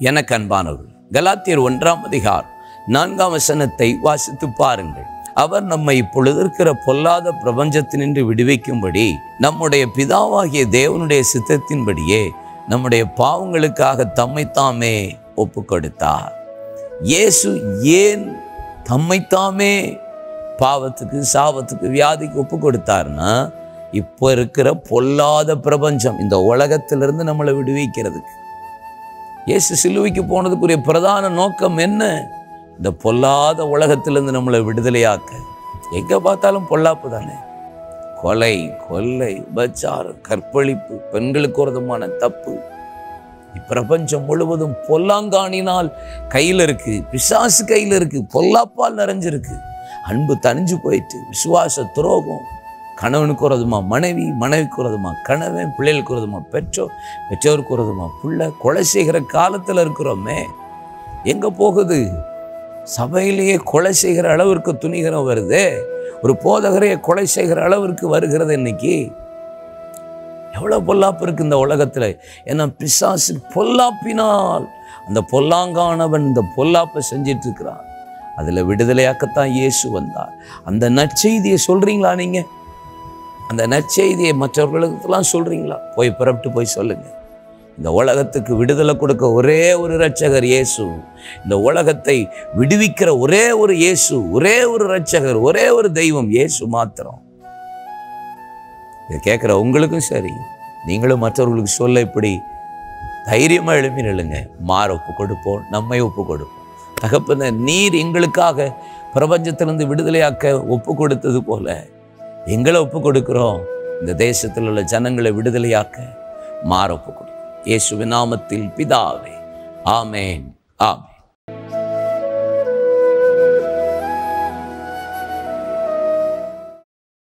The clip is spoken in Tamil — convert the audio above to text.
எனக்கு அன்பானவர்கள் கலாத்தியர் ஒன்றாம் அதிகார் நான்காம் வசனத்தை வாசித்து பாருங்கள் அவர் நம்மை இப்பொழுது இருக்கிற பொல்லாத பிரபஞ்சத்தினின்று விடுவிக்கும்படி நம்முடைய பிதாவாகிய தேவனுடைய சித்தத்தின்படியே நம்முடைய பாவங்களுக்காக தம்மைத்தாமே ஒப்பு கொடுத்தார் இயேசு ஏன் தம்மைத்தாமே பாவத்துக்கு சாபத்துக்கு வியாதிக்கு ஒப்பு கொடுத்தாருன்னா இப்போ இருக்கிற பொல்லாத பிரபஞ்சம் இந்த உலகத்திலிருந்து நம்மளை விடுவிக்கிறதுக்கு இயேசு சிலுவைக்கு போனதுக்குரிய பிரதான நோக்கம் என்ன இந்த பொல்லாத உலகத்திலிருந்து நம்மளை விடுதலையாக்க எங்கே பார்த்தாலும் பொல்லாப்பு தானே கொலை கொள்ளை உபச்சாரம் கற்பழிப்பு பெண்களுக்கு ஒரு விதமான தப்பு இப்பிரபஞ்சம் முழுவதும் பொல்லாங்காணினால் கையில் இருக்கு பிசாசு கையில் இருக்கு பொல்லாப்பால் நிறைஞ்சிருக்கு அன்பு தனிஞ்சு போயிட்டு விசுவாச துரோகம் கணவனுக்கு வரதுமா மனைவி மனைவிக்கு வரதுமா கணவன் பிள்ளைகளுக்கு வரதுமா பெற்றோர் பெற்றோருக்கு வரதுமா பிள்ளை கொலை செய்கிற காலத்தில் இருக்கிறோமே எங்கே போகுது சபையிலேயே கொலை செய்கிற அளவிற்கு துணிகரம் வருதே ஒரு போதகரையே கொலை செய்கிற அளவிற்கு வருகிறது இன்னைக்கு எவ்வளோ பொல்லாப்பு இருக்கு இந்த உலகத்தில் ஏன்னா பிசாசு பொல்லாப்பினால் அந்த பொல்லாங்கானவன் இந்த பொல்லாப்பை செஞ்சிட்டு இருக்கிறான் அதில் விடுதலையாக்கத்தான் இயேசு வந்தார் அந்த நற்செய்தியை சொல்கிறீங்களா நீங்கள் அந்த நற்செய்தியை மற்றவர்களுக்கெல்லாம் சொல்கிறீங்களா போய் புறப்பட்டு போய் சொல்லுங்கள் இந்த உலகத்துக்கு விடுதலை கொடுக்க ஒரே ஒரு இரட்சகர் இயேசு இந்த உலகத்தை விடுவிக்கிற ஒரே ஒரு இயேசு ஒரே ஒரு இரட்சகர் ஒரே ஒரு தெய்வம் இயேசு மாத்திரம் இதை கேட்குற உங்களுக்கும் சரி நீங்களும் மற்றவர்களுக்கு சொல்ல இப்படி தைரியமாக எழுப்பி நில்லுங்க மாற ஒப்பு கொடுப்போம் நம்மை ஒப்பு கொடுப்போம் தகப்பன நீர் எங்களுக்காக பிரபஞ்சத்திலிருந்து விடுதலையாக்க ஒப்பு கொடுத்தது போல எங்களை ஒப்பு கொடுக்கிறோம் இந்த தேசத்தில் உள்ள ஜனங்களை விடுதலையாக்க மாற ஒப்பு கொடுக்கும் இயேசுவின் நாமத்தில் பிதாவே ஆமேன் ஆமேன்